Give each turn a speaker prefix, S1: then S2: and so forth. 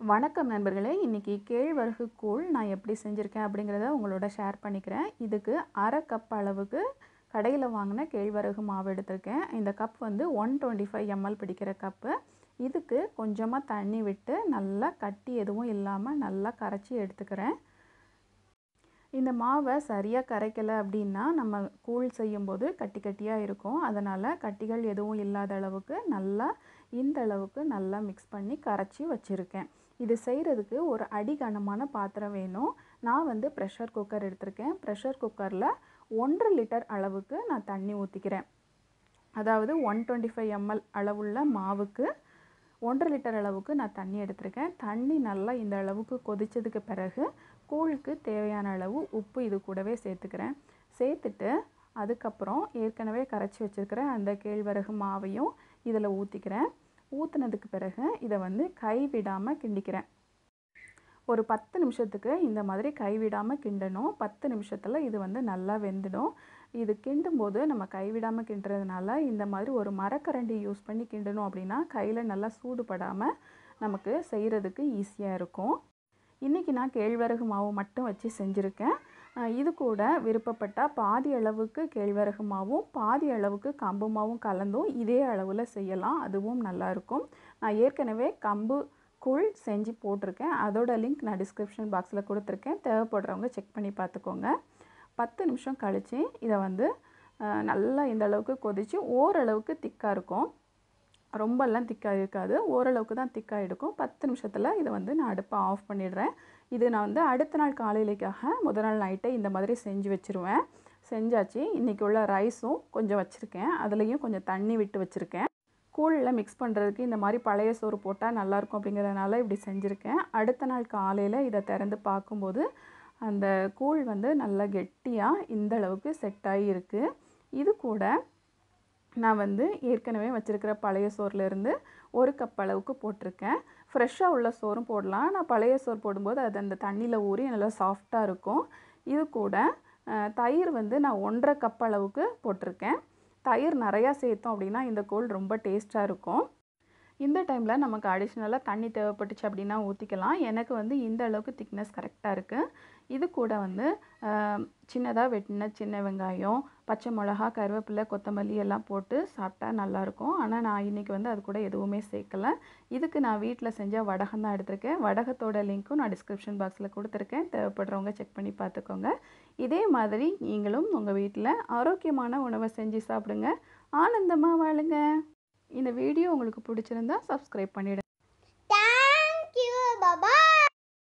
S1: வணக்கம் நண்பர்களே இன்றைக்கி கேழ்வரகு கூழ் நான் எப்படி செஞ்சுருக்கேன் அப்படிங்கிறத உங்களோட ஷேர் பண்ணிக்கிறேன் இதுக்கு அரை கப் அளவுக்கு கடையில் வாங்கின கேழ்வரகு மாவு எடுத்திருக்கேன் இந்த கப் வந்து ஒன் டுவெண்ட்டி ஃபைவ் எம்எல் பிடிக்கிற கப்பு இதுக்கு கொஞ்சமாக தண்ணி விட்டு நல்லா கட்டி எதுவும் இல்லாமல் நல்லா கரைச்சி எடுத்துக்கிறேன் இந்த மாவை சரியாக கரைக்கலை அப்படின்னா நம்ம கூழ் செய்யும்போது கட்டி கட்டியாக இருக்கும் அதனால் கட்டிகள் எதுவும் இல்லாத அளவுக்கு நல்லா இந்த அளவுக்கு நல்லா மிக்ஸ் பண்ணி கரைச்சி வச்சுருக்கேன் இது செய்கிறதுக்கு ஒரு அடிகனமான பாத்திரம் வேணும் நான் வந்து ப்ரெஷர் குக்கர் எடுத்திருக்கேன் ப்ரெஷர் குக்கரில் ஒன்றரை லிட்டர் அளவுக்கு நான் தண்ணி ஊற்றிக்கிறேன் அதாவது ஒன் டுவெண்ட்டி ஃபைவ் எம்எல் அளவுள்ள மாவுக்கு ஒன்றரை லிட்டர் அளவுக்கு நான் தண்ணி எடுத்திருக்கேன் தண்ணி நல்லா இந்த அளவுக்கு கொதித்ததுக்கு பிறகு கூழுக்கு தேவையான அளவு உப்பு இது கூடவே சேர்த்துக்கிறேன் சேர்த்துட்டு அதுக்கப்புறம் ஏற்கனவே கரைச்சி வச்சுருக்கிற அந்த கேழ்வரகு மாவையும் இதில் ஊற்றிக்கிறேன் ஊற்றுனதுக்கு பிறகு இதை வந்து கைவிடாமல் கிண்டிக்கிறேன் ஒரு பத்து நிமிஷத்துக்கு இந்த மாதிரி கைவிடாமல் கிண்டணும் பத்து நிமிஷத்தில் இது வந்து நல்லா வெந்துடும் இது கிண்டும் போது நம்ம கைவிடாமல் கிண்டுறதுனால இந்த மாதிரி ஒரு மரக்கரண்டி யூஸ் பண்ணி கிண்டணும் அப்படின்னா கையில் நல்லா சூடுபடாமல் நமக்கு செய்கிறதுக்கு ஈஸியாக இருக்கும் இன்றைக்கி நான் கேழ்வரகு மாவு மட்டும் வச்சு செஞ்சுருக்கேன் இது கூட விருப்பப்பட்டால் பாதி அளவுக்கு கேழ்வரகு மாவும் பாதி அளவுக்கு கம்பு மாவும் கலந்தும் இதே அளவில் செய்யலாம் அதுவும் நல்லாயிருக்கும் நான் ஏற்கனவே கம்பு கூழ் செஞ்சு போட்டிருக்கேன் அதோட லிங்க் நான் டிஸ்கிரிப்ஷன் பாக்ஸில் கொடுத்துருக்கேன் தேவைப்படுறவங்க செக் பண்ணி பார்த்துக்கோங்க பத்து நிமிஷம் கழித்து இதை வந்து நல்லா இந்த அளவுக்கு கொதித்து ஓரளவுக்கு திக்காக இருக்கும் ரொம்பலாம் திக்காக இருக்காது ஓரளவுக்கு தான் திக்காக இருக்கும் பத்து நிமிஷத்தில் இதை வந்து நான் அடுப்பை ஆஃப் பண்ணிடுறேன் இது நான் வந்து அடுத்த நாள் காலையிலேக்காக முதல் நாள் நைட்டே இந்த மாதிரி செஞ்சு வச்சுருவேன் செஞ்சாச்சு இன்றைக்கி உள்ள ரைஸும் கொஞ்சம் வச்சுருக்கேன் அதுலேயும் கொஞ்சம் தண்ணி விட்டு வச்சுருக்கேன் கூழில் மிக்ஸ் பண்ணுறதுக்கு இந்த மாதிரி பழைய சோறு போட்டால் நல்லாயிருக்கும் அப்படிங்கிறதுனால இப்படி செஞ்சுருக்கேன் அடுத்த நாள் காலையில் இதை திறந்து பார்க்கும்போது அந்த கூழ் வந்து நல்லா கெட்டியாக இந்த அளவுக்கு செட் ஆகி இருக்குது இது கூட நான் வந்து ஏற்கனவே வச்சுருக்கிற பழைய சோறுலேருந்து ஒரு கப் அளவுக்கு போட்டிருக்கேன் ஃப்ரெஷ்ஷாக உள்ள சோறும் போடலாம் நான் பழைய சோறு போடும்போது அது அந்த தண்ணியில் ஊறி நல்லா சாஃப்டாக இருக்கும் இது கூட தயிர் வந்து நான் ஒன்றரை கப் அளவுக்கு போட்டிருக்கேன் தயிர் நிறையா சேர்த்தோம் அப்படின்னா இந்த கூழ் ரொம்ப டேஸ்ட்டாக இருக்கும் இந்த டைமில் நமக்கு அடிஷ்னலாக தண்ணி தேவைப்பட்டுச்சு அப்படின்னா ஊற்றிக்கலாம் எனக்கு வந்து இந்த அளவுக்கு திக்னஸ் கரெக்டாக இருக்குது இது கூட வந்து சின்னதாக வெட்டின சின்ன வெங்காயம் பச்சை மிளகா கருவேப்பிலை கொத்தமல்லி எல்லாம் போட்டு சாப்பிட்டா நல்லாயிருக்கும் ஆனால் நான் இன்றைக்கி வந்து அது கூட எதுவுமே சேர்க்கலை இதுக்கு நான் வீட்டில் செஞ்ச வடகம் தான் எடுத்திருக்கேன் வடகத்தோட லிங்க்கும் நான் டிஸ்கிரிப்ஷன் பாக்ஸில் கொடுத்துருக்கேன் தேவைப்படுறவங்க செக் பண்ணி பார்த்துக்கோங்க இதே மாதிரி நீங்களும் உங்கள் வீட்டில் ஆரோக்கியமான உணவை செஞ்சு சாப்பிடுங்க ஆனந்தமாக வாழுங்க இந்த வீடியோ உங்களுக்கு பிடிச்சிருந்தா சப்ஸ்கிரைப் பண்ணிவிடுங்க